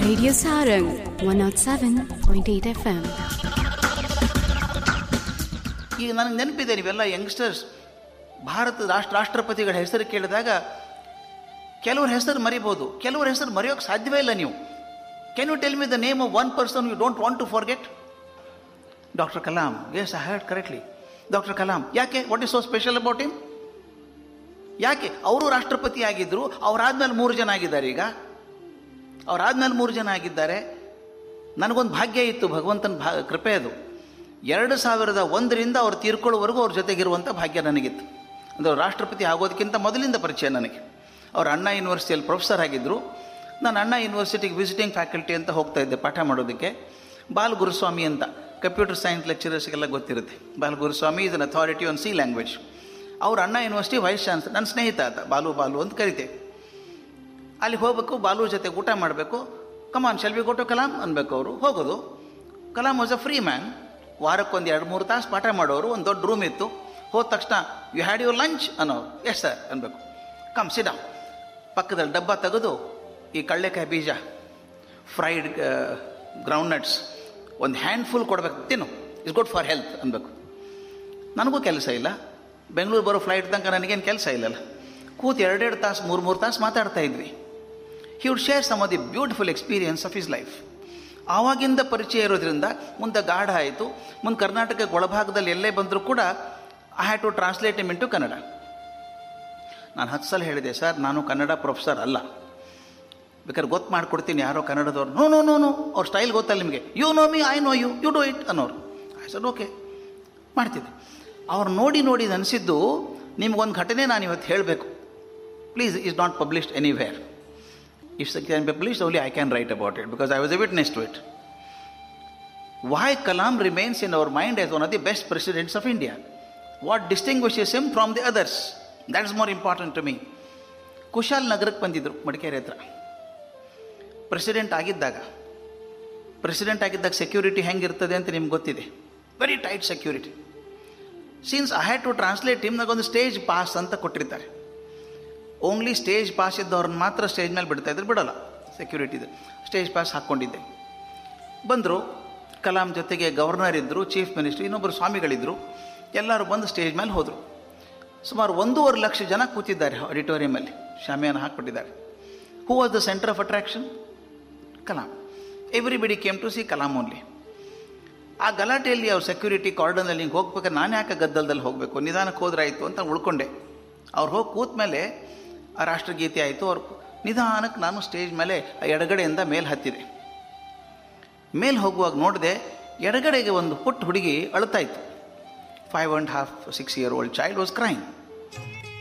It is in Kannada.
Radio Sarang 107.8 FM. ಈಗ ನನಗೆ ನೆನಪಿದೆ ನೀವೆಲ್ಲ ಯಂಗ್ಸ್ಟರ್ಸ್ ಭಾರತ ರಾಷ್ಟ್ರ ರಾಷ್ಟ್ರಪತಿಗಳ ಹೆಸರು ಕೇಳಿದಾಗ ಕೆಲವ್ರ ಹೆಸರು ಮರಿಬೋದು ಕೆಲವ್ರ ಹೆಸರು ಮರೆಯೋಕ್ಕೆ ಸಾಧ್ಯವೇ ಇಲ್ಲ ನೀವು can you tell me the name of one person you don't want to forget doctor Kalam yes I heard correctly doctor Kalam ಯಾಕೆ what is so special about him ಯಾಕೆ ಅವರು ರಾಷ್ಟ್ರಪತಿ ಆಗಿದ್ದರು ಅವರಾದ್ಮೇಲೆ ಮೂರು ಜನ ಆಗಿದ್ದಾರೆ ಈಗ ಅವರಾದ್ಮೇಲೆ ಮೂರು ಜನ ಆಗಿದ್ದಾರೆ ನನಗೊಂದು ಭಾಗ್ಯ ಇತ್ತು ಭಗವಂತನ ಭಾ ಕೃಪೆ ಅದು ಎರಡು ಸಾವಿರದ ಒಂದರಿಂದ ಅವ್ರು ತೀರ್ಕೊಳ್ಳೋವರೆಗೂ ಅವ್ರ ಜೊತೆಗಿರುವಂಥ ಭಾಗ್ಯ ನನಗಿತ್ತು ಅಂದರೆ ಅವ್ರು ರಾಷ್ಟ್ರಪತಿ ಆಗೋದಕ್ಕಿಂತ ಮೊದಲಿಂದ ಪರಿಚಯ ನನಗೆ ಅವ್ರು ಅಣ್ಣಾ ಯೂನಿವರ್ಸಿಟಿಯಲ್ಲಿ ಪ್ರೊಫೆಸರ್ ಆಗಿದ್ದರು ನಾನು ಅಣ್ಣಾ ಯೂನಿವರ್ಸಿಟಿಗೆ ವಿಸಿಟಿಂಗ್ ಫ್ಯಾಕಲ್ಟಿ ಅಂತ ಹೋಗ್ತಾ ಇದ್ದೆ ಪಾಠ ಮಾಡೋದಕ್ಕೆ ಬಾಲ್ ಗುರುಸ್ವಾಮಿ ಅಂತ ಕಂಪ್ಯೂಟರ್ ಸೈನ್ಸ್ ಲೆಕ್ಚರರ್ಸ್ಗೆಲ್ಲ ಗೊತ್ತಿರುತ್ತೆ Bal Guruswamy is an authority on C language ಅವ್ರು ಅಣ್ಣಾ ಯೂನಿವರ್ಸಿಟಿ ವೈಸ್ ಚಾನ್ಸಲರ್ ನನ್ನ ಸ್ನೇಹಿತ ಆತ ಬಾಲು ಬಾಲು ಅಂತ ಕರಿತೇವೆ ಅಲ್ಲಿ ಹೋಗ್ಬೇಕು ಬಾಲು ಜೊತೆ ಊಟ ಮಾಡಬೇಕು ಕಮಾನ್ ಶೆಲ್ವಿ ಕೊಟ್ಟು ಕಲಾಂ ಅನ್ಬೇಕು ಅವರು ಹೋಗೋದು Kalam was a free man ವಾರಕ್ಕೊಂದು ಎರಡು ಮೂರು ತಾಸು ಪಾಠ ಮಾಡೋರು ಒಂದು ದೊಡ್ಡ ರೂಮ್ ಇತ್ತು ಹೋದ ತಕ್ಷಣ ಯು ಹ್ಯಾಡ್ ಯುವರ್ ಲಂಚ್ ಅನ್ನೋರು ಎಸ್ ಸರ್ ಅನ್ಬೇಕು ಕಮ್ ಸಿಡ ಪಕ್ಕದಲ್ಲಿ ಡಬ್ಬ ತೆಗೆದು ಈ ಕಳ್ಳೆಕಾಯಿ ಬೀಜ ಫ್ರೈಡ್ ಗ್ರೌಂಡ್ ನಟ್ಸ್ ಒಂದು ಹ್ಯಾಂಡ್ಫುಲ್ ಕೊಡ್ಬೇಕು ತಿನ್ನು ಇಸ್ ಗುಡ್ ಫಾರ್ ಹೆಲ್ತ್ ಅನ್ಬೇಕು ನನಗೂ ಕೆಲಸ ಇಲ್ಲ ಬೆಂಗಳೂರು ಬರೋ ಫ್ಲೈಟ್ ತನಕ ನನಗೇನು ಕೆಲಸ ಇಲ್ಲಲ್ಲ ಕೂತು ಎರಡೆರಡು ತಾಸು ಮೂರು ಮೂರು ತಾಸು ಮಾತಾಡ್ತಾ ಇದ್ವಿ he would share some of the beautiful experience of his life ಆವಾಗಿಂದ ಪರಿಚಯ ಇರೋದ್ರಿಂದ ಮುಂದೆ ಗಾಢ ಆಯಿತು ಮುಂದೆ ಕರ್ನಾಟಕಕ್ಕೆ ಒಳಭಾಗದಲ್ಲಿ ಎಲ್ಲೇ ಬಂದರೂ ಕೂಡ I had to translate him into Kannada ನಾನು ಹತ್ತು ಸಲ ಹೇಳಿದೆ ಸರ್ ನಾನು ಕನ್ನಡ ಪ್ರೊಫೆಸರ್ ಅಲ್ಲ ಬೇಕಾದ್ರೆ ಗೊತ್ತು ಮಾಡ್ಕೊಡ್ತೀನಿ ಯಾರೋ ಕನ್ನಡದವ್ರು ನೋ ನೋ ನೋ ನೋ ಅವ್ರ ಸ್ಟೈಲ್ ಗೊತ್ತಲ್ಲ ನಿಮಗೆ you know me I know you you do it ಅನ್ನೋರು ಐ ಸರ್ ಓಕೆ ಮಾಡ್ತಿದ್ದೆ ಅವ್ರು ನೋಡಿ ನೋಡಿ ಅನಿಸಿದ್ದು ನಿಮ್ಗೊಂದು ಘಟನೆ ನಾನು ಇವತ್ತು ಹೇಳಬೇಕು please is not published anywhere if can be published only I can write about it because I was a witness to it why Kalam remains in our mind as one of the best presidents of India what distinguishes him from the others that is more important to me ಕುಶಾಲ್ ನಗರಕ್ಕೆ ಬಂದಿದ್ದರು ಮಡಿಕೇರಿ ಹತ್ರ ಪ್ರೆಸಿಡೆಂಟ್ ಆಗಿದ್ದಾಗ ಪ್ರೆಸಿಡೆಂಟ್ ಆಗಿದ್ದಾಗ ಸೆಕ್ಯೂರಿಟಿ ಹೆಂಗಿರ್ತದೆ ಅಂತ ನಿಮ್ಗೆ ಗೊತ್ತಿದೆ very tight security since I had to translate ಟೀಮ್ನಾಗ ಒಂದು ಸ್ಟೇಜ್ ಪಾಸ್ ಅಂತ ಕೊಟ್ಟಿರ್ತಾರೆ ಓನ್ಲಿ ಸ್ಟೇಜ್ ಪಾಸ್ ಇದ್ದವ್ರನ್ನ ಮಾತ್ರ ಸ್ಟೇಜ್ ಮೇಲೆ ಬಿಡ್ತಾ ಇದ್ರೆ ಬಿಡೋಲ್ಲ ಸೆಕ್ಯೂರಿಟಿದು ಸ್ಟೇಜ್ ಪಾಸ್ ಹಾಕ್ಕೊಂಡಿದ್ದೆ ಬಂದರು ಕಲಾಂ ಜೊತೆಗೆ ಗವರ್ನರ್ ಇದ್ದರು ಚೀಫ್ ಮಿನಿಸ್ಟರ್ ಇನ್ನೊಬ್ಬರು ಸ್ವಾಮಿಗಳಿದ್ದರು ಎಲ್ಲರೂ ಬಂದು ಸ್ಟೇಜ್ ಮೇಲೆ ಹೋದರು ಸುಮಾರು ಒಂದೂವರೆ ಲಕ್ಷ ಜನ ಕೂತಿದ್ದಾರೆ ಆಡಿಟೋರಿಯಮಲ್ಲಿ ಶಾಮಿಯಾನ ಹಾಕ್ಬಿಟ್ಟಿದ್ದಾರೆ who was the centre of attraction Kalam everybody came to see Kalam only ಆ ಗಲಾಟೆಯಲ್ಲಿ ಅವ್ರು ಸೆಕ್ಯೂರಿಟಿ ಕಾರ್ಡನಲ್ಲಿ ಹಿಂಗೆ ಹೋಗ್ಬೇಕಾದ್ರೆ ನಾನು ಯಾಕೆ ಗದ್ದಲದಲ್ಲಿ ಹೋಗಬೇಕು ನಿಧಾನಕ್ಕೆ ಹೋದ್ರಾಯ್ತು ಅಂತ ಉಳ್ಕೊಂಡೆ ಅವ್ರು ಹೋಗಿ ಕೂತ ಮೇಲೆ ಆ ರಾಷ್ಟ್ರಗೀತೆ ಆಯಿತು ಅವ್ರು ನಿಧಾನಕ್ಕೆ ನಾನು ಸ್ಟೇಜ್ ಮೇಲೆ ಆ ಎಡಗಡೆಯಿಂದ ಮೇಲೆ ಹತ್ತಿದೆ ಮೇಲೆ ಹೋಗುವಾಗ ನೋಡಿದೆ ಎಡಗಡೆಗೆ ಒಂದು ಪುಟ್ಟ ಹುಡುಗಿ ಅಳ್ತಾ ಇತ್ತು five and half six year old child was crime